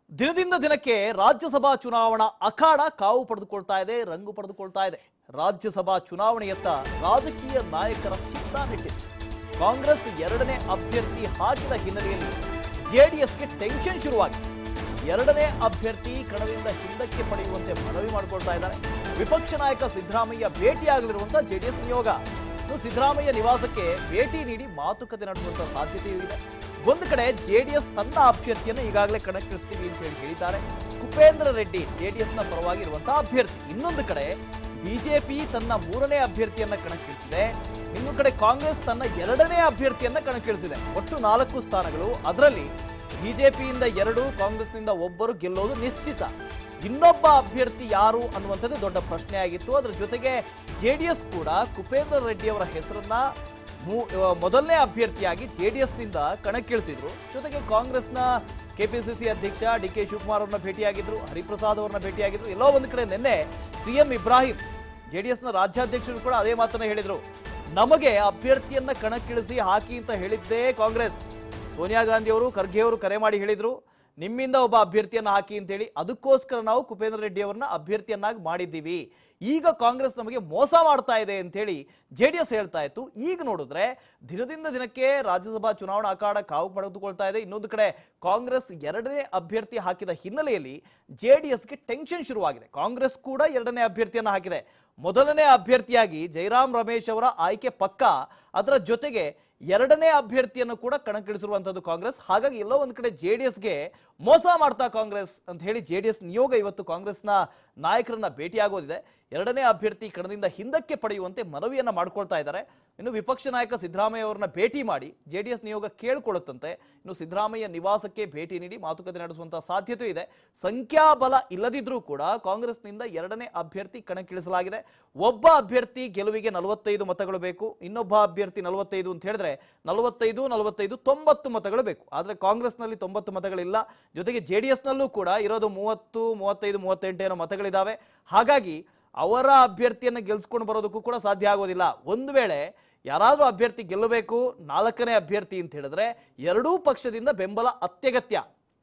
ದಿನದಿಂದ ದಿನಕ್ಕೆ ರಾಜ್ಯಸಭಾ ಚುನಾವಣಾ ಅಖಾಡ ಕಾವು ಪಡೆದುಕೊಳ್ತಾ ಇದೆ ರಂಗು ಪಡೆದುಕೊಳ್ತಾ ಇದೆ ರಾಜ್ಯಸಭಾ ಚುನಾವಣೆಯತ್ತ ರಾಜಕೀಯ ನಾಯಕರ ಚಿತ್ತ ನೆಟ್ಟಿದೆ ಕಾಂಗ್ರೆಸ್ ಎರಡನೇ ಅಭ್ಯರ್ಥಿ ಹಾಕಿದ ಹಿನ್ನೆಲೆಯಲ್ಲಿ ಜೆಡಿಎಸ್ಗೆ ಟೆನ್ಷನ್ ಶುರುವಾಗಿದೆ ಎರಡನೇ ಅಭ್ಯರ್ಥಿ ಕಣದಿಂದ ಹಿಂದಕ್ಕೆ ಪಡೆಯುವಂತೆ ಮನವಿ ಮಾಡಿಕೊಳ್ತಾ ಇದ್ದಾರೆ ವಿಪಕ್ಷ ನಾಯಕ ಸಿದ್ದರಾಮಯ್ಯ ಭೇಟಿಯಾಗಲಿರುವಂತಹ ಜೆಡಿಎಸ್ ನಿಯೋಗ ಇನ್ನು ಸಿದ್ದರಾಮಯ್ಯ ನಿವಾಸಕ್ಕೆ ಭೇಟಿ ನೀಡಿ ಮಾತುಕತೆ ನಡೆಸುವಂತ ಸಾಧ್ಯತೆಯೂ ಇದೆ ಒಂದು ಕಡೆ ಜೆಡಿಎಸ್ ತನ್ನ ಅಭ್ಯರ್ಥಿಯನ್ನು ಈಗಾಗಲೇ ಕಣಕ್ಕಿಳಿಸ್ತೀವಿ ಅಂತ ಹೇಳಿ ಹೇಳಿದ್ದಾರೆ ಕುಪೇಂದ್ರ ರೆಡ್ಡಿ ಜೆಡಿಎಸ್ನ ಪರವಾಗಿ ಇರುವಂತಹ ಅಭ್ಯರ್ಥಿ ಇನ್ನೊಂದು ಕಡೆ ಬಿಜೆಪಿ ತನ್ನ ಮೂರನೇ ಅಭ್ಯರ್ಥಿಯನ್ನ ಕಣಕ್ಕಿಳಿಸಿದೆ ಇನ್ನು ಕಡೆ ಕಾಂಗ್ರೆಸ್ ತನ್ನ ಎರಡನೇ ಅಭ್ಯರ್ಥಿಯನ್ನ ಕಣಕ್ಕಿಳಿಸಿದೆ ಒಟ್ಟು ನಾಲ್ಕು ಸ್ಥಾನಗಳು ಅದರಲ್ಲಿ ಬಿಜೆಪಿಯಿಂದ ಎರಡು ಕಾಂಗ್ರೆಸ್ನಿಂದ ಒಬ್ಬರು ಗೆಲ್ಲೋದು ನಿಶ್ಚಿತ ಇನ್ನೊಬ್ಬ ಅಭ್ಯರ್ಥಿ ಯಾರು ಅನ್ನುವಂಥದ್ದು ದೊಡ್ಡ ಪ್ರಶ್ನೆ ಆಗಿತ್ತು ಅದರ ಜೊತೆಗೆ ಜೆಡಿಎಸ್ ಕೂಡ ಕುಪೇಂದ್ರ ರೆಡ್ಡಿ ಅವರ ಹೆಸರನ್ನ ಮೂ- ಆ, ಮೊದಲನೇ ಅಭ್ಯರ್ಥಿಯಾಗಿ ಜೆಡಿಎಸ್ನಿಂದ ಕಣಕ್ಕಿಳಿಸಿದ್ರು ಜೊತೆಗೆ ಕಾಂಗ್ರೆಸ್ನ ಕೆಪಿಸಿಸಿ ಅಧ್ಯಕ್ಷ ಡಿ ಕೆ ಶಿವಕುಮಾರ್ ಅವ್ರನ್ನ ಭೇಟಿಯಾಗಿದ್ರು ಹರಿಪ್ರಸಾದ್ ಅವ್ರನ್ನ ಭೇಟಿಯಾಗಿದ್ರು ಎಲ್ಲೋ ಒಂದು ಕಡೆ ನಿನ್ನೆ ಸಿಎಂ ಇಬ್ರಾಹಿಂ ಜೆಡಿಎಸ್ನ ರಾಜ್ಯಾಧ್ಯಕ್ಷರು ಕೂಡ ಅದೇ ಮಾತನ್ನ ಹೇಳಿದ್ರು ನಮಗೆ ಅಭ್ಯರ್ಥಿಯನ್ನ ಕಣಕ್ಕಿಳಿಸಿ ಹಾಕಿ ಅಂತ ಹೇಳಿದ್ದೇ ಕಾಂಗ್ರೆಸ್ ಸೋನಿಯಾ ಗಾಂಧಿ ಅವರು ಖರ್ಗೆ ಅವರು ಕರೆ ಮಾಡಿ ಹೇಳಿದ್ರು ನಿಮ್ಮಿಂದ ಒಬ್ಬ ಅಭ್ಯರ್ಥಿಯನ್ನ ಹಾಕಿ ಅಂತೇಳಿ ಅದಕ್ಕೋಸ್ಕರ ನಾವು ಕುಪೇಂದ್ರ ರೆಡ್ಡಿ ಅವರನ್ನ ಅಭ್ಯರ್ಥಿಯನ್ನಾಗಿ ಮಾಡಿದ್ದೀವಿ ಈಗ ಕಾಂಗ್ರೆಸ್ ನಮಗೆ ಮೋಸ ಮಾಡ್ತಾ ಇದೆ ಅಂತೇಳಿ ಜೆ ಡಿ ಎಸ್ ಹೇಳ್ತಾ ಇತ್ತು ಈಗ ನೋಡಿದ್ರೆ ದಿನದಿಂದ ದಿನಕ್ಕೆ ರಾಜ್ಯಸಭಾ ಚುನಾವಣಾ ಅಖಾಡ ಕಾವು ಪಡೆದುಕೊಳ್ತಾ ಇದೆ ಇನ್ನೊಂದು ಕಡೆ ಕಾಂಗ್ರೆಸ್ ಎರಡನೇ ಅಭ್ಯರ್ಥಿ ಹಾಕಿದ ಹಿನ್ನೆಲೆಯಲ್ಲಿ ಜೆ ಡಿ ಎಸ್ಗೆ ಟೆನ್ಷನ್ ಶುರುವಾಗಿದೆ ಕಾಂಗ್ರೆಸ್ ಕೂಡ ಎರಡನೇ ಅಭ್ಯರ್ಥಿಯನ್ನ ಹಾಕಿದೆ ಮೊದಲನೇ ಅಭ್ಯರ್ಥಿಯಾಗಿ ಜೈರಾಮ್ ರಮೇಶ್ ಅವರ ಆಯ್ಕೆ ಪಕ್ಕ ಅದರ ಜೊತೆಗೆ ಎರಡನೇ ಅಭ್ಯರ್ಥಿಯನ್ನು ಕೂಡ ಕಣಕ್ಕಿಳಿಸಿರುವಂತದ್ದು ಕಾಂಗ್ರೆಸ್ ಹಾಗಾಗಿ ಎಲ್ಲೋ ಒಂದ್ ಕಡೆ ಜೆ ಡಿ ಎಸ್ಗೆ ಮೋಸ ಮಾಡ್ತಾ ಕಾಂಗ್ರೆಸ್ ಅಂತ ಹೇಳಿ ಜೆ ಡಿ ಎಸ್ ನಿಯೋಗ ಇವತ್ತು ಕಾಂಗ್ರೆಸ್ನ ನಾಯಕರನ್ನ ಭೇಟಿಯಾಗೋದಿದೆ ಎರಡನೇ ಅಭ್ಯರ್ಥಿ ಕಣದಿಂದ ಹಿಂದಕ್ಕೆ ಪಡೆಯುವಂತೆ ಮನವಿಯನ್ನ ಮಾಡ್ಕೊಳ್ತಾ ಇದ್ದಾರೆ ಇನ್ನು ವಿಪಕ್ಷ ನಾಯಕ ಸಿದ್ದರಾಮಯ್ಯ ಅವರನ್ನ ಭೇಟಿ ಮಾಡಿ ಜೆ ಡಿ ಎಸ್ ನಿಯೋಗ ಕೇಳ್ಕೊಳ್ಳುತ್ತಂತೆ ಇನ್ನು ಸಿದ್ದರಾಮಯ್ಯ ನಿವಾಸಕ್ಕೆ ಭೇಟಿ ನೀಡಿ ಮಾತುಕತೆ ನಡೆಸುವಂತಹ ಸಾಧ್ಯತೆ ಇದೆ ಸಂಖ್ಯಾಬಲ ಇಲ್ಲದಿದ್ರೂ ಕೂಡ ಕಾಂಗ್ರೆಸ್ನಿಂದ ಎರಡನೇ ಅಭ್ಯರ್ಥಿ ಕಣಕ್ಕಿಳಿಸಲಾಗಿದೆ ಒಬ್ಬ ಅಭ್ಯರ್ಥಿ ಗೆಲುವಿಗೆ ನಲವತ್ತೈದು ಮತಗಳು ಬೇಕು ಇನ್ನೊಬ್ಬ ಅಭ್ಯರ್ಥಿ ನಲವತ್ತೈದು ಅಂತ ಹೇಳಿದ್ರೆ ನಲವತ್ತೈದು ನಲವತ್ತೈದು ತೊಂಬತ್ತು ಮತಗಳು ಬೇಕು ಆದ್ರೆ ಕಾಂಗ್ರೆಸ್ನಲ್ಲಿ ತೊಂಬತ್ತು ಮತಗಳಿಲ್ಲ ಜೊತೆಗೆ ಜೆ ಡಿ ಎಸ್ನಲ್ಲೂ ಕೂಡ ಇರೋದು ಮೂವತ್ತು ಮೂವತ್ತೈದು ಮೂವತ್ತೆಂಟು ಏನೋ ಮತಗಳಿದಾವೆ ಹಾಗಾಗಿ ಅವರ ಅಭ್ಯರ್ಥಿಯನ್ನು ಗೆಲ್ಸ್ಕೊಂಡು ಬರೋದಕ್ಕೂ ಕೂಡ ಸಾಧ್ಯ ಆಗೋದಿಲ್ಲ ಒಂದು ವೇಳೆ ಯಾರಾದರೂ ಅಭ್ಯರ್ಥಿ ಗೆಲ್ಲಬೇಕು ನಾಲ್ಕನೇ ಅಭ್ಯರ್ಥಿ ಅಂತ ಹೇಳಿದ್ರೆ ಎರಡೂ ಪಕ್ಷದಿಂದ ಬೆಂಬಲ ಅತ್ಯಗತ್ಯ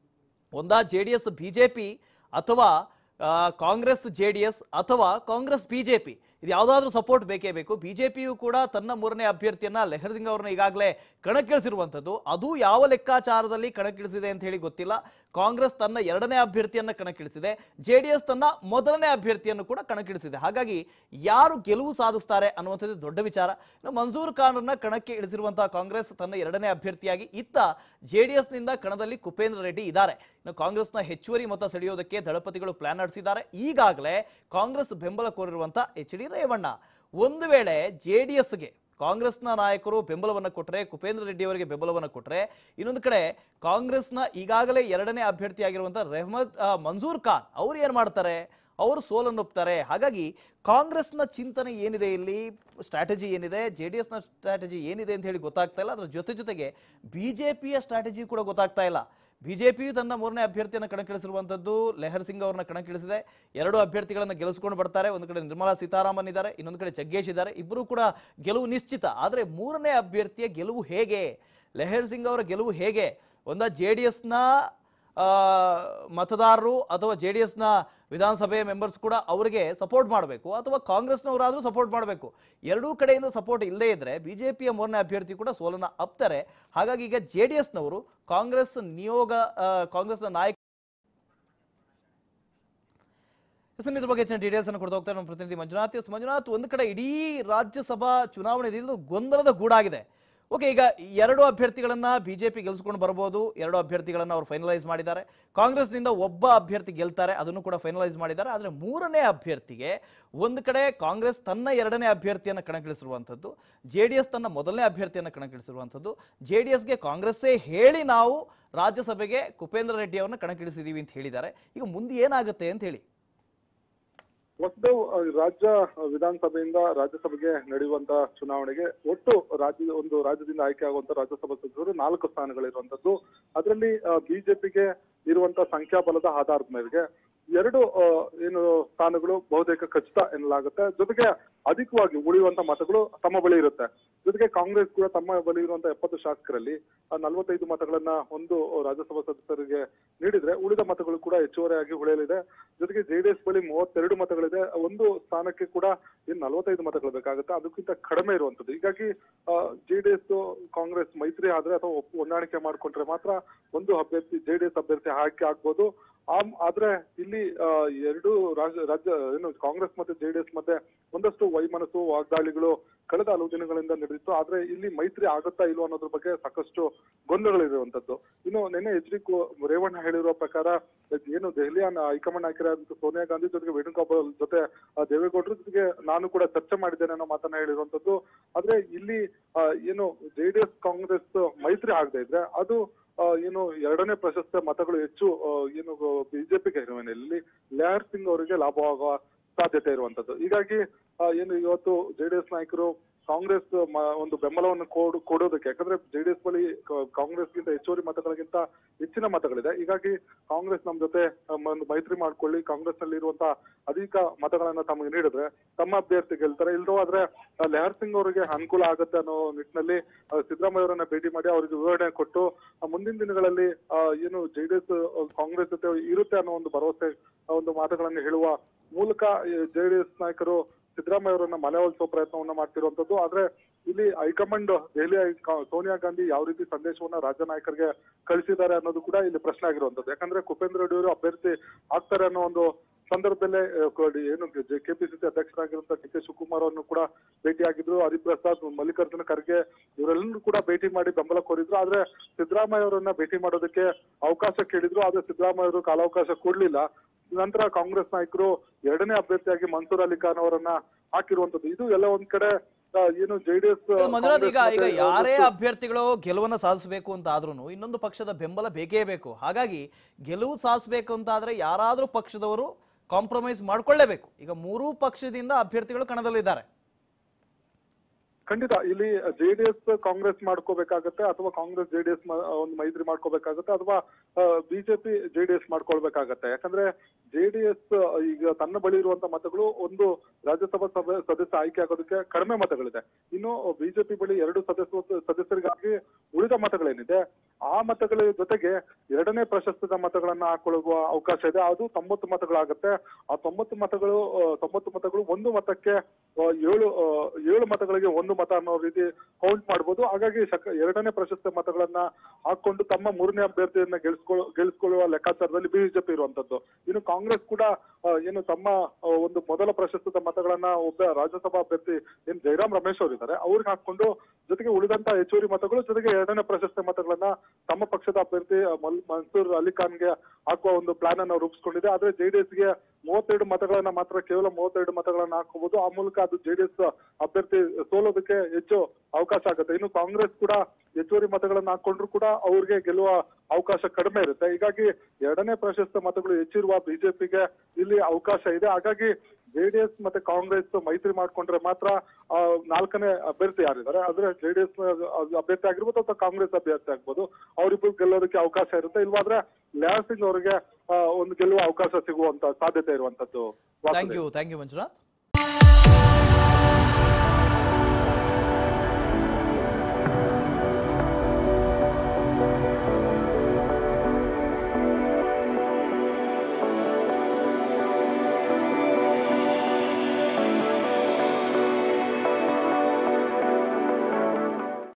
ಒಂದಾ ಜೆ ಡಿ ಎಸ್ ಬಿಜೆಪಿ ಅಥವಾ ಆ, ಕಾಂಗ್ರೆಸ್ ಜೆ ಡಿ ಎಸ್ ಅಥವಾ ಕಾಂಗ್ರೆಸ್ ಬಿಜೆಪಿ ಇದು ಯಾವುದಾದ್ರೂ ಸಪೋರ್ಟ್ ಬೇಕೇ ಬೇಕು ಬಿಜೆಪಿಯು ಕೂಡ ತನ್ನ ಮೂರನೇ ಅಭ್ಯರ್ಥಿಯನ್ನ ಲೆಹರ್ ಸಿಂಗ್ ಅವ್ರನ್ನ ಈಗಾಗಲೇ ಕಣಕ್ಕಿಳಿಸಿರುವಂಥದ್ದು ಅದು ಯಾವ ಲೆಕ್ಕಾಚಾರದಲ್ಲಿ ಕಣಕ್ಕಿಳಿಸಿದೆ ಅಂತ ಹೇಳಿ ಗೊತ್ತಿಲ್ಲ ಕಾಂಗ್ರೆಸ್ ತನ್ನ ಎರಡನೇ ಅಭ್ಯರ್ಥಿಯನ್ನ ಕಣಕ್ಕಿಳಿಸಿದೆ ಜೆ ಡಿ ಎಸ್ ತನ್ನ ಮೊದಲನೇ ಅಭ್ಯರ್ಥಿಯನ್ನು ಕೂಡ ಕಣಕ್ಕಿಳಿಸಿದೆ ಹಾಗಾಗಿ ಯಾರು ಗೆಲುವು ಸಾಧಿಸ್ತಾರೆ ಅನ್ನುವಂಥದ್ದು ದೊಡ್ಡ ವಿಚಾರ ಇನ್ನು ಮನ್ಸೂರ್ ಖಾನ್ರನ್ನ ಕಣಕ್ಕೆ ಇಳಿಸಿರುವಂತಹ ಕಾಂಗ್ರೆಸ್ ತನ್ನ ಎರಡನೇ ಅಭ್ಯರ್ಥಿಯಾಗಿ ಇತ್ತ ಜೆ ಡಿ ಎಸ್ನಿಂದ ಕಣದಲ್ಲಿ ಕುಪೇಂದ್ರ ರೆಡ್ಡಿ ಇದ್ದಾರೆ ಇನ್ನು ಕಾಂಗ್ರೆಸ್ನ ಹೆಚ್ಚುವರಿ ಮತ ಸೆಳೆಯೋದಕ್ಕೆ ದಳಪತಿಗಳು ಪ್ಲಾನ್ ನಡೆಸಿದ್ದಾರೆ ಈಗಾಗಲೇ ಕಾಂಗ್ರೆಸ್ ಬೆಂಬಲ ಕೋರಿರುವಂತಹ ಎಚ್ ಡಿ ರೇವಣ್ಣ ಒಂದು ವೇಳೆ ಜೆ ಡಿ ಎಸ್ಗೆ ಕಾಂಗ್ರೆಸ್ನ ನಾಯಕರು ಬೆಂಬಲವನ್ನು ಕೊಟ್ಟರೆ ಕುಪೇಂದ್ರ ರೆಡ್ಡಿ ಅವರಿಗೆ ಬೆಂಬಲವನ್ನು ಕೊಟ್ಟರೆ ಇನ್ನೊಂದು ಕಡೆ ಕಾಂಗ್ರೆಸ್ನ ಈಗಾಗಲೇ ಎರಡನೇ ಅಭ್ಯರ್ಥಿಯಾಗಿರುವಂತಹ ರೆಹಮದ್ ಆ, ಮನ್ಸೂರ್ ಖಾನ್ ಅವ್ರು ಏನ್ ಮಾಡ್ತಾರೆ ಅವರು ಸೋಲನ್ನೊಪ್ತಾರೆ ಹಾಗಾಗಿ ಕಾಂಗ್ರೆಸ್ನ ಚಿಂತನೆ ಏನಿದೆ ಇಲ್ಲಿ ಸ್ಟ್ರಾಟಜಿ ಏನಿದೆ ಜೆ ಡಿ ಎಸ್ನ ಸ್ಟ್ರಾಟಜಿ ಏನಿದೆ ಅಂತ ಹೇಳಿ ಗೊತ್ತಾಗ್ತಾ ಇಲ್ಲ ಅದರ ಜೊತೆ ಜೊತೆಗೆ ಬಿಜೆಪಿಯ ಸ್ಟ್ರಾಟಜಿ ಕೂಡ ಗೊತ್ತಾಗ್ತಾ ಇಲ್ಲ ಬಿಜೆಪಿಯು ತನ್ನ ಮೂರನೇ ಅಭ್ಯರ್ಥಿಯನ್ನು ಕಣಕ್ಕಿಳಿಸಿರುವಂತದ್ದು ಲೆಹರ್ ಸಿಂಗ್ ಅವರನ್ನ ಕಣಕ್ಕಿಳಿಸಿದೆ ಎರಡು ಅಭ್ಯರ್ಥಿಗಳನ್ನ ಗೆಲ್ಲಿಸ್ಕೊಂಡು ಬರ್ತಾರೆ ಒಂದು ಕಡೆ ನಿರ್ಮಲಾ ಸೀತಾರಾಮನ್ ಇದ್ದಾರೆ ಇನ್ನೊಂದು ಕಡೆ ಜಗ್ಗೇಶ್ ಇದ್ದಾರೆ ಇಬ್ಬರು ಕೂಡ ಗೆಲುವು ನಿಶ್ಚಿತ ಆದರೆ ಮೂರನೇ ಅಭ್ಯರ್ಥಿಯ ಗೆಲುವು ಹೇಗೆ ಲೆಹರ್ ಸಿಂಗ್ ಅವರ ಗೆಲುವು ಹೇಗೆ ಒಂದ ಜೆ ಡಿ ಎಸ್ನ ಮತದಾರರು ಅಥವಾ ಜೆ ಡಿ ಎಸ್ನ ವಿಧಾನಸಭೆ ಮೆಂಬರ್ಸ್ ಕೂಡ ಅವರಿಗೆ ಸಪೋರ್ಟ್ ಮಾಡಬೇಕು ಅಥವಾ ಕಾಂಗ್ರೆಸ್ನವರಾದರೂ ಸಪೋರ್ಟ್ ಮಾಡಬೇಕು ಎರಡೂ ಕಡೆಯಿಂದ ಸಪೋರ್ಟ್ ಇಲ್ಲದೇ ಇದ್ರೆ ಬಿಜೆಪಿಯ ಮೂರನೇ ಅಭ್ಯರ್ಥಿ ಕೂಡ ಸೋಲನ್ನ ಅಪ್ತಾರೆ ಹಾಗಾಗಿ ಈಗ ಜೆ ಡಿ ಎಸ್ನವರು ಕಾಂಗ್ರೆಸ್ ನಿಯೋಗ ಆ, ಕಾಂಗ್ರೆಸ್ನ ನಾಯಕ ಎಸ್, ಇದ್ರ ಬಗ್ಗೆ ಹೆಚ್ಚಿನ ಡೀಟೇಲ್ಸ್ ಅನ್ನು ಕೊಡ್ತಾ ಹೋಗ್ತಾರೆ ನಮ್ಮ ಪ್ರತಿನಿಧಿ ಮಂಜುನಾಥ್ ಎಸ್ ಮಂಜುನಾಥ್ ಒಂದು ಕಡೆ ಇಡೀ ರಾಜ್ಯಸಭಾ ಚುನಾವಣೆ ಇದು ಗೊಂದಲದ ಗೂಡಾಗಿದೆ ಓಕೆ ಈಗ ಎರಡು ಅಭ್ಯರ್ಥಿಗಳನ್ನ ಬಿಜೆಪಿ ಗೆಲ್ಸ್ಕೊಂಡು ಬರ್ಬೋದು ಎರಡು ಅಭ್ಯರ್ಥಿಗಳನ್ನ ಅವರು ಫೈನಲೈಸ್ ಮಾಡಿದ್ದಾರೆ ಕಾಂಗ್ರೆಸ್ನಿಂದ ಒಬ್ಬ ಅಭ್ಯರ್ಥಿ ಗೆಲ್ತಾರೆ ಅದನ್ನು ಕೂಡ ಫೈನಲೈಸ್ ಮಾಡಿದ್ದಾರೆ ಆದರೆ ಮೂರನೇ ಅಭ್ಯರ್ಥಿಗೆ ಒಂದು ಕಡೆ ಕಾಂಗ್ರೆಸ್ ತನ್ನ ಎರಡನೇ ಅಭ್ಯರ್ಥಿಯನ್ನು ಕಣಕ್ಕಿಳಿಸಿರುವಂಥದ್ದು ಜೆ ಡಿ ಎಸ್ ತನ್ನ ಮೊದಲನೇ ಅಭ್ಯರ್ಥಿಯನ್ನು ಕಣಕ್ಕಿಳಿಸಿರುವಂಥದ್ದು ಜೆ ಡಿ ಎಸ್ಗೆ ಕಾಂಗ್ರೆಸ್ಸೇ ಹೇಳಿ ನಾವು ರಾಜ್ಯಸಭೆಗೆ ಕುಪೇಂದ್ರ ರೆಡ್ಡಿ ಅವರನ್ನ ಕಣಕ್ಕಿಳಿಸಿದೀವಿ ಅಂತ ಹೇಳಿದ್ದಾರೆ ಈಗ ಮುಂದೆ ಏನಾಗುತ್ತೆ ಅಂತ ಹೇಳಿ ವಸುದೇವ್ ಆ, ರಾಜ್ಯ ವಿಧಾನಸಭೆಯಿಂದ ರಾಜ್ಯಸಭೆಗೆ ನಡೆಯುವಂತ ಚುನಾವಣೆಗೆ ಒಟ್ಟು ರಾಜ್ಯ ಒಂದು ರಾಜ್ಯದಿಂದ ಆಯ್ಕೆ ಆಗುವಂತ ರಾಜ್ಯಸಭಾ ಸದಸ್ಯರು ನಾಲ್ಕು ಸ್ಥಾನಗಳಿರುವಂತದ್ದು ಅದರಲ್ಲಿ ಬಿಜೆಪಿಗೆ ಇರುವಂತ ಸಂಖ್ಯಾಬಲದ ಆಧಾರದ ಮೇರೆಗೆ ಎರಡು ಆ, ಏನು ಸ್ಥಾನಗಳು ಬಹುತೇಕ ಖಚಿತ ಎನ್ನಲಾಗುತ್ತೆ ಜೊತೆಗೆ ಅಧಿಕವಾಗಿ ಉಳಿಯುವಂತ ಮತಗಳು ತಮ್ಮ ಬಳಿ ಇರುತ್ತೆ ಜೊತೆಗೆ ಕಾಂಗ್ರೆಸ್ ಕೂಡ ತಮ್ಮ ಬಳಿ ಇರುವಂತ ಎಪ್ಪತ್ತು ಶಾಸಕರಲ್ಲಿ ಆ ನಲವತ್ತೈದು ಮತಗಳನ್ನ ಒಂದು ರಾಜ್ಯಸಭಾ ಸದಸ್ಯರಿಗೆ ನೀಡಿದ್ರೆ ಉಳಿದ ಮತಗಳು ಕೂಡ ಹೆಚ್ಚುವರಿಯಾಗಿ ಉಳಿಯಲಿದೆ ಜೊತೆಗೆ ಜೆಡಿಎಸ್ ಬಳಿ ಮೂವತ್ತೆರಡು ಮತಗಳಿದೆ ಒಂದು ಸ್ಥಾನಕ್ಕೆ ಕೂಡ ಇನ್ನು ನಲವತ್ತೈದು ಮತಗಳು ಬೇಕಾಗುತ್ತೆ ಅದಕ್ಕಿಂತ ಕಡಿಮೆ ಇರುವಂತದ್ದು ಹೀಗಾಗಿ ಜೆಡಿಎಸ್ ಕಾಂಗ್ರೆಸ್ ಮೈತ್ರಿ ಆದ್ರೆ ಅಥವಾ ಒಪ್ಪು ಹೊಂದಾಣಿಕೆ ಮಾಡ್ಕೊಂಡ್ರೆ ಮಾತ್ರ ಒಂದು ಅಭ್ಯರ್ಥಿ ಜೆಡಿಎಸ್ ಅಭ್ಯರ್ಥಿ ಆಯ್ಕೆ ಆಗ್ಬೋದು ಆಮ್ ಆದ್ರೆ ಇಲ್ಲಿ ಆ, ಎರಡು ರಾಜ್ಯ ರಾಜ್ಯ ಏನು ಕಾಂಗ್ರೆಸ್ ಮತ್ತೆ ಜೆಡಿಎಸ್ ಮಧ್ಯೆ ಒಂದಷ್ಟು ವೈಮನಸ್ಸು ವಾಗ್ದಾಳಿಗಳು ಕಳೆದ ಹಲವು ದಿನಗಳಿಂದ ನಡೆದಿತ್ತು ಆದ್ರೆ ಇಲ್ಲಿ ಮೈತ್ರಿ ಆಗುತ್ತಾ ಇಲ್ವೋ ಅನ್ನೋದ್ರ ಬಗ್ಗೆ ಸಾಕಷ್ಟು ಗೊಂದಲಗಳಿರುವಂತದ್ದು ಇನ್ನು ನಿನ್ನೆ ಎಚ್ ಡಿ ರೇವಣ್ಣ ಹೇಳಿರುವ ಪ್ರಕಾರ ಏನು ದೆಹಲಿಯ ಹೈಕಮಾಂಡ್ ನಾಯಕರಾದಂತ ಸೋನಿಯಾ ಗಾಂಧಿ ಜೊತೆಗೆ ವೇಣುಗೋಪಾಲ್ ಜೊತೆ ಆ, ದೇವೇಗೌಡರ ಜೊತೆಗೆ ನಾನು ಕೂಡ ಚರ್ಚೆ ಮಾಡಿದ್ದೇನೆ ಅನ್ನೋ ಮಾತನ್ನ ಹೇಳಿರುವಂತದ್ದು ಆದ್ರೆ ಇಲ್ಲಿ ಆ, ಏನು ಜೆಡಿಎಸ್ ಕಾಂಗ್ರೆಸ್ ಮೈತ್ರಿ ಆಗದೆ ಇದ್ರೆ ಅದು ಆ, ಏನು ಎರಡನೇ ಪ್ರಶಸ್ತಿ ಮತಗಳು ಹೆಚ್ಚು ಆ, ಏನು ಬಿಜೆಪಿಗೆ ಹಿರಿಮೆಯಲ್ಲಿ ಲೆಹರ್ ಸಿಂಗ್ ಅವರಿಗೆ ಲಾಭವಾಗುವ ಸಾಧ್ಯತೆ ಇರುವಂತದ್ದು ಹೀಗಾಗಿ ಆ, ಏನು ಇವತ್ತು ಜೆಡಿಎಸ್ ನಾಯಕರು ಕಾಂಗ್ರೆಸ್ ಮ- ಒಂದು ಬೆಂಬಲವನ್ನು ಕೊಡು ಕೊಡೋದಕ್ಕೆ ಯಾಕಂದ್ರೆ ಜೆಡಿಎಸ್ ಬಳಿ ಕ- ಕಾಂಗ್ರೆಸ್ಗಿಂತ ಹೆಚ್ಚುವರಿ ಮತಗಳಿಗಿಂತ ಹೆಚ್ಚಿನ ಮತಗಳಿದೆ ಹೀಗಾಗಿ ಕಾಂಗ್ರೆಸ್ ನಮ್ ಜೊತೆ ಆ, ಒಂದು ಮೈತ್ರಿ ಮಾಡ್ಕೊಳ್ಳಿ ಕಾಂಗ್ರೆಸ್ ನಲ್ಲಿ ಇರುವಂತ ಅಧಿಕ ಮತಗಳನ್ನ ತಮಗೆ ನೀಡಿದ್ರೆ ತಮ್ಮ ಅಭ್ಯರ್ಥಿ ಗೆಲ್ತಾರೆ ಇಲ್ದೋ ಆದ್ರೆ ಆ, ಲೆಹರ್ ಸಿಂಗ್ ಅವರಿಗೆ ಅನುಕೂಲ ಆಗುತ್ತೆ ಅನ್ನೋ ನಿಟ್ಟಿನಲ್ಲಿ ಆ, ಸಿದ್ದರಾಮಯ್ಯ ಅವರನ್ನ ಭೇಟಿ ಮಾಡಿ ಅವರಿಗೆ ವಿವರಣೆ ಕೊಟ್ಟು ಆ, ಮುಂದಿನ ದಿನಗಳಲ್ಲಿ ಆ, ಏನು ಜೆಡಿಎಸ್ ಕಾಂಗ್ರೆಸ್ ಜೊತೆ ಇರುತ್ತೆ ಅನ್ನೋ ಒಂದು ಭರವಸೆ ಆ, ಒಂದು ಮಾತುಗಳನ್ನು ಹೇಳುವ ಮೂಲಕ ಜೆಡಿಎಸ್ ನಾಯಕರು ಸಿದ್ದರಾಮಯ್ಯ ಅವರನ್ನ ಮನವೊಲಿಸುವ ಪ್ರಯತ್ನವನ್ನ ಮಾಡ್ತಿರುವಂತದ್ದು ಆದ್ರೆ ಇಲ್ಲಿ ಹೈಕಮಾಂಡ್ ದೆಹಲಿ ಹೈಕ- ಸೋನಿಯಾ ಗಾಂಧಿ ಯಾವ ರೀತಿ ಸಂದೇಶವನ್ನ ರಾಜ್ಯ ನಾಯಕರಿಗೆ ಕಳಿಸಿದ್ದಾರೆ ಅನ್ನೋದು ಕೂಡ ಇಲ್ಲಿ ಪ್ರಶ್ನೆ ಆಗಿರುವಂತದ್ದು ಯಾಕಂದ್ರೆ ಕುಪೇಂದ್ರ ರೆಡ್ಡಿ ಅವರು ಅಭ್ಯರ್ಥಿ ಆಗ್ತಾರೆ ಅನ್ನೋ ಒಂದು ಸಂದರ್ಭದಲ್ಲೇ ಆ, ಕ- ಏನು ಕೆಪಿಸಿಸಿ ಅಧ್ಯಕ್ಷರಾಗಿರುವಂತ ಡಿ ಕೆ ಶಿವಕುಮಾರ್ ಅವರನ್ನು ಕೂಡ ಭೇಟಿಯಾಗಿದ್ರು ಹರಿಪ್ರಸಾದ್ ಮಲ್ಲಿಕಾರ್ಜುನ ಖರ್ಗೆ ಇವರೆಲ್ಲರೂ ಕೂಡ ಭೇಟಿ ಮಾಡಿ ಬೆಂಬಲ ಕೋರಿದ್ರು ಆದ್ರೆ ಸಿದ್ದರಾಮಯ್ಯ ಅವರನ್ನ ಭೇಟಿ ಮಾಡೋದಕ್ಕೆ ಅವಕಾಶ ಕೇಳಿದ್ರು ಆದ್ರೆ ಸಿದ್ದರಾಮಯ್ಯ ಅವರು ಕಾಲಾವಕಾಶ ಕೊಡ್ಲಿಲ್ಲ ನಂತರ ಕಾಂಗ್ರೆಸ್ ನಾಯಕರು ಎರಡನೇ ಅಭ್ಯರ್ಥಿಯಾಗಿ ಮನ್ಸೂರ್ ಅಲಿ ಖಾನ್ ಅವರನ್ನ ಹಾಕಿರುವಂತದ್ದು ಇದು ಎಲ್ಲ ಒಂದ್ ಕಡೆ ಆ, ಏನು ಜೆಡಿಎಸ್ ಮಂಜುನಾಥ್ ಈಗ ಈಗ ಯಾರೇ ಅಭ್ಯರ್ಥಿಗಳು ಗೆಲುವನ್ನ ಸಾಧಿಸಬೇಕು ಅಂತ ಆದ್ರೂ ಇನ್ನೊಂದು ಪಕ್ಷದ ಬೆಂಬಲ ಬೇಕೇ ಬೇಕು ಹಾಗಾಗಿ ಗೆಲುವು ಸಾಧಿಸಬೇಕು ಅಂತ ಆದ್ರೆ ಯಾರಾದ್ರೂ ಪಕ್ಷದವರು ಕಾಂಪ್ರಮೈಸ್ ಮಾಡ್ಕೊಳ್ಳೇಬೇಕು ಈಗ ಮೂರೂ ಪಕ್ಷದಿಂದ ಅಭ್ಯರ್ಥಿಗಳು ಕಣದಲ್ಲಿದ್ದಾರೆ ಖಂಡಿತ ಇಲ್ಲಿ ಜೆಡಿಎಸ್ ಕಾಂಗ್ರೆಸ್ ಮಾಡ್ಕೋಬೇಕಾಗತ್ತೆ ಅಥವಾ ಕಾಂಗ್ರೆಸ್ ಜೆಡಿಎಸ್ ಒಂದು ಮೈತ್ರಿ ಮಾಡ್ಕೋಬೇಕಾಗತ್ತೆ ಅಥವಾ ಬಿಜೆಪಿ ಜೆಡಿಎಸ್ ಮಾಡ್ಕೊಳ್ಬೇಕಾಗತ್ತೆ ಯಾಕಂದ್ರೆ ಜೆಡಿಎಸ್ ಈಗ ತನ್ನ ಬಳಿ ಇರುವಂತ ಮತಗಳು ಒಂದು ರಾಜ್ಯಸಭಾ ಸಭೆ ಸದಸ್ಯ ಆಯ್ಕೆ ಆಗೋದಕ್ಕೆ ಕಡಿಮೆ ಮತಗಳಿದೆ ಇನ್ನು ಬಿಜೆಪಿ ಬಳಿ ಎರಡು ಸದಸ್ಯ ಸದಸ್ಯರಿಗಾಗಿ ಉಳಿದ ಮತಗಳೇನಿದೆ ಆ ಮತಗಳ ಜೊತೆಗೆ ಎರಡನೇ ಪ್ರಶಸ್ತಿದ ಮತಗಳನ್ನ ಹಾಕೊಳ್ಳುವ ಅವಕಾಶ ಇದೆ ಅದು ತೊಂಬತ್ತು ಮತಗಳಾಗುತ್ತೆ ಆ ತೊಂಬತ್ತು ಮತಗಳು ಆ, ತೊಂಬತ್ತು ಮತಗಳು ಒಂದು ಮತಕ್ಕೆ ಆ, ಏಳು ಆ, ಏಳು ಮತಗಳಿಗೆ ಒಂದು ಮತ ಅನ್ನೋ ರೀತಿ ಕೌಂಟ್ ಮಾಡ್ಬೋದು ಹಾಗಾಗಿ ಶಕ ಎರಡನೇ ಪ್ರಶಸ್ತಿ ಮತಗಳನ್ನ ಹಾಕೊಂಡು ತಮ್ಮ ಮೂರನೇ ಅಭ್ಯರ್ಥಿಯನ್ನ ಗೆಲ್ಸ್ಕೊಳ್ಳೋ ಗೆಲ್ಸ್ಕೊಳ್ಳುವ ಲೆಕ್ಕಾಚಾರದಲ್ಲಿ ಬಿಜೆಪಿ ಇರುವಂತದ್ದು ಇನ್ನು ಕಾಂಗ್ರೆಸ್ ಕೂಡ ಆ, ಏನು ತಮ್ಮ ಆ, ಒಂದು ಮೊದಲ ಪ್ರಶಸ್ತಿತ ಮತಗಳನ್ನ ಒಬ್ಬ ರಾಜ್ಯಸಭಾ ಅಭ್ಯರ್ಥಿ ಏನ್ ಜಯರಾಮ್ ರಮೇಶ್ ಅವರು ಇದ್ದಾರೆ ಅವ್ರಿಗೆ ಹಾಕೊಂಡು ಜೊತೆಗೆ ಉಳಿದಂತ ಹೆಚ್ಚುವರಿ ಮತಗಳು ಜೊತೆಗೆ ಎರಡನೇ ಪ್ರಶಸ್ತಿ ಮತಗಳನ್ನ ತಮ್ಮ ಪಕ್ಷದ ಅಭ್ಯರ್ಥಿ ಆ, ಮಲ್- ಮನ್ಸೂರ್ ಅಲಿ ಖಾನ್ಗೆ ಹಾಕುವ ಒಂದು ಪ್ಲಾನ್ ಅನ್ನು ರೂಪಿಸ್ಕೊಂಡಿದೆ ಆದ್ರೆ ಜೆಡಿಎಸ್ ಗೆ ಮೂವತ್ತೆರಡು ಮತಗಳನ್ನ ಮಾತ್ರ ಕೇವಲ ಮೂವತ್ತೆರಡು ಮತಗಳನ್ನ ಹಾಕಬಹುದು ಆ ಮೂಲಕ ಅದು ಜೆಡಿಎಸ್ ಅಭ್ಯರ್ಥಿ ಸೋಲೋದಕ್ಕೆ ಹೆಚ್ಚು ಅವಕಾಶ ಆಗುತ್ತೆ ಇನ್ನು ಕಾಂಗ್ರೆಸ್ ಕೂಡ ಹೆಚ್ಚುವರಿ ಮತಗಳನ್ನ ಹಾಕೊಂಡ್ರು ಕೂಡ ಅವ್ರಿಗೆ ಗೆಲ್ಲುವ ಅವಕಾಶ ಕಡಿಮೆ ಇರುತ್ತೆ ಹೀಗಾಗಿ ಎರಡನೇ ಪ್ರಶಸ್ತಿ ಮತಗಳು ಹೆಚ್ಚಿರುವ ಬಿಜೆಪಿಗೆ ಇಲ್ಲಿ ಅವಕಾಶ ಇದೆ ಹಾಗಾಗಿ ಜೆಡಿಎಸ್ ಮತ್ತೆ ಕಾಂಗ್ರೆಸ್ ಮೈತ್ರಿ ಮಾಡ್ಕೊಂಡ್ರೆ ಮಾತ್ರ ಆ, ನಾಲ್ಕನೇ ಅಭ್ಯರ್ಥಿ ಯಾರಿದ್ದಾರೆ ಆದ್ರೆ ಜೆಡಿಎಸ್ ಅಭ್ಯರ್ಥಿ ಆಗಿರ್ಬೋದು ಅಥವಾ ಕಾಂಗ್ರೆಸ್ ಅಭ್ಯರ್ಥಿ ಆಗ್ಬೋದು ಅವರಿಬ್ಬರು ಗೆಲ್ಲೋದಕ್ಕೆ ಅವಕಾಶ ಇರುತ್ತೆ ಇಲ್ವಾದ್ರೆ ಲ್ಯಾರ್ ಸಿಂಗ್ ಅವರಿಗೆ ಆ, ಒಂದು ಗೆಲ್ಲುವ ಅವಕಾಶ ಸಿಗುವಂತ ಸಾಧ್ಯತೆ ಇರುವಂತದ್ದು thank you thank you Manjunath